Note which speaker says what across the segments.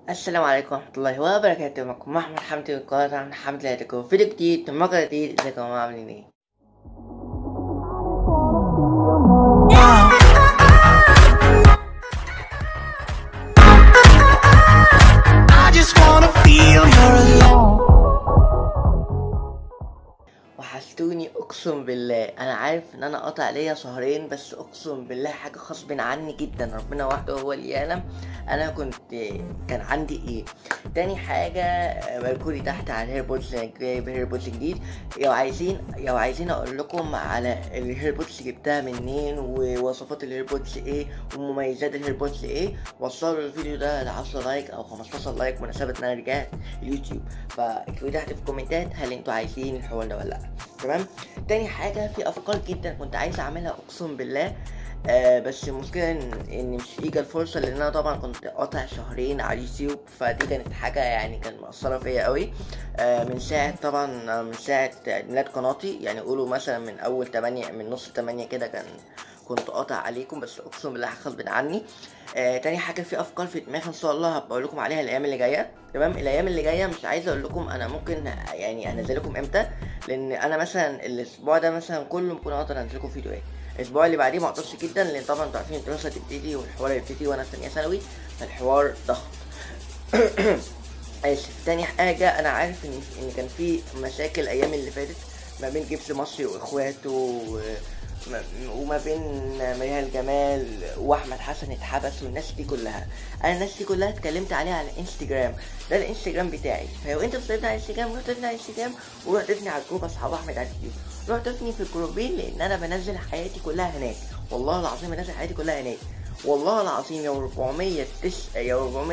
Speaker 1: السلام عليكم ورحمة الله وبركاته معكم محمد حمدي من قناة عن حمد لكم فيديو جديد من مقطع جديد ازيكم يا جماعة عاملين ايه؟
Speaker 2: I just wanna feel your love.
Speaker 1: وحشتوني اقسم بالله انا عارف ان انا قاطع ليا شهرين بس اقسم بالله حاجه غصب عني جدا ربنا وحده هو اللي يعلم انا كنت كان عندي ايه تاني حاجه باركولي تحت على الهيربودز جايب هيربودز جديد لو عايزين لو عايزين اقول لكم على الهيربودز جبتها منين ووصفات الهيربودز ايه ومميزات الهيربودز ايه وصلوا الفيديو ده ل 10 لايك او 15 لايك بمناسبه ان انا رجعت اليوتيوب فاكتبوا تحت في الكومنتات هل انتوا عايزين الحوار ده ولا لا تمام تاني حاجه في افكار جدا كنت عايز اعملها اقسم بالله آه بس المشكله ان ان مش يجي الفرصه لان انا طبعا كنت قاطع شهرين على اليوتيوب فدي كانت حاجه يعني كانت مأثره فيا قوي آه من ساعه طبعا آه، من ساعه ميلاد قناتي يعني قولوا مثلا من اول 8 من نص 8 كده كان كنت قاطع عليكم بس اقسم بالله غصب عني آه تاني حاجه في افكار في دماغي ان شاء الله هبقول لكم عليها الايام اللي جايه تمام الايام اللي جايه مش عايز اقول لكم انا ممكن يعني انزل لكم امتى لان انا مثلا الاسبوع ده مثلا كله ممكن اقدر انزل لكم فيديوهات الاسبوع اللي بعديه ما اقدرش جدا لان طبعا انتوا عارفين الدراسه تبتدي والحوار يبتدي وانا في ثانيه ثانوي فالحوار ضغط اسف تاني حاجة أنا عارف إن إن كان في مشاكل الأيام اللي فاتت ما بين جبس مصري وإخواته و- م- وما بين ميال جمال وأحمد حسن اتحبس والناس دي كلها أنا الناس دي كلها اتكلمت عليها على الانستجرام ده الانستجرام بتاعي فلو أنت بتضيفني على الانستجرام روح ضيفني على الانستجرام وروح ضيفني على الجروب أصحاب أحمد على اليوتيوب روح ضيفني في الجروبين لأن أنا بنزل حياتي كلها هناك والله العظيم بنزل حياتي كلها هناك والله العظيم يا 400 تس يا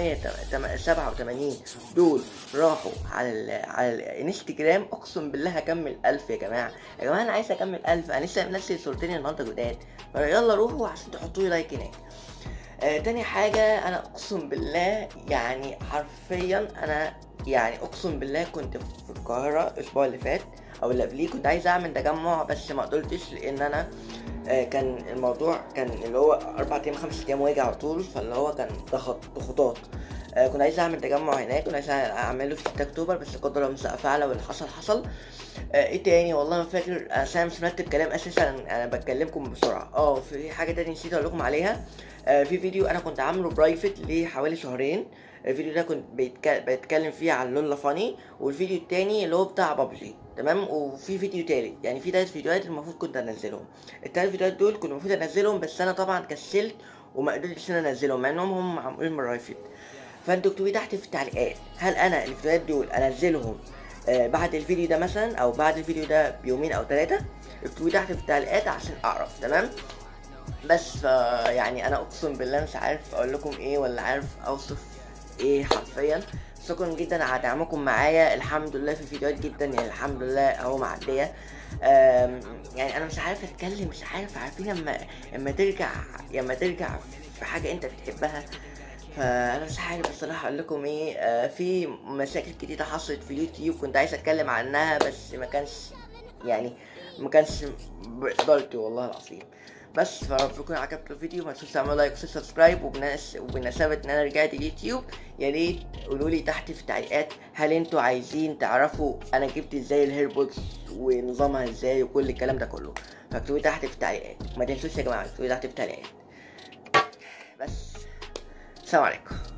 Speaker 1: 487 دول راحوا على ال... على الانستجرام اقسم بالله هكمل 1000 يا جماعه يا جماعه انا عايز اكمل 1000 انا لسه منزل صورتين النهارده جداد يلا روحوا عشان تحطوا لي لايك هناك آه تاني حاجة أنا أقسم بالله يعني حرفيا أنا يعني أقسم بالله كنت في القاهرة الأسبوع اللي فات أو اللي قبليه كنت عايز أعمل تجمع بس ما قدرتش لأن أنا آه كان الموضوع كان اللي هو أربع أيام خمس أيام واجي على طول فاللي هو كان ضغط ضغوطات آه كنت عايز أعمل تجمع هناك كنت عايز أعمله في 6 أكتوبر بس قدر الله مساء فعل واللي حصل حصل آه ايه تاني والله ما فاكر عشان أنا مش مرتب كلام اساسا انا بتكلمكم بسرعه اه في حاجه تاني نسيت اقول لكم عليها آه في فيديو انا كنت عامله برايفت لحوالي شهرين الفيديو ده كنت بيتك- بتكلم فيه عن لولا فاني والفيديو التاني اللي هو بتاع بابجي تمام وفي فيديو تالت يعني في تلات فيديوهات المفروض كنت انزلهم التلات فيديوهات دول كنت المفروض انزلهم بس انا طبعا كسلت وما قدرتش ان انا انزلهم مع انهم هم معمولين برايفت فانتوا اكتبوا لي تحت في التعليقات هل انا الفيديوهات دول انزلهم آه بعد الفيديو ده مثلا او بعد الفيديو ده بيومين او ثلاثه اكتبوا لي تحت في التعليقات عشان اعرف تمام بس ف يعني انا اقسم بالله مش عارف اقول لكم ايه ولا عارف اوصف ايه حرفيا شكرا جدا على دعمكم معايا الحمد لله في فيديوهات جدا يعني الحمد لله اهو معديه أم، يعني انا مش عارف اتكلم مش عارف عارفين اما اما ترجع اما ترجع في حاجه انت بتحبها فانا مش عارف الصراحه اقول لكم ايه آه في مشاكل كتيره حصلت في اليوتيوب كنت عايز اتكلم عنها بس ما كانش يعني ما كانش بقدرتي والله العظيم بس فرب يكون عجبكم الفيديو ما تنسوش تعملوا لايك وسبسكرايب وبناس وبمناسبة ان انا رجعت اليوتيوب يا ريت قولوا لي تحت في التعليقات هل انتوا عايزين تعرفوا انا جبت ازاي الهيربودز ونظامها ازاي وكل الكلام ده كله فاكتبوا لي تحت في التعليقات ما تنسوش يا جماعه اكتبوا لي تحت في التعليقات بس السلام عليكم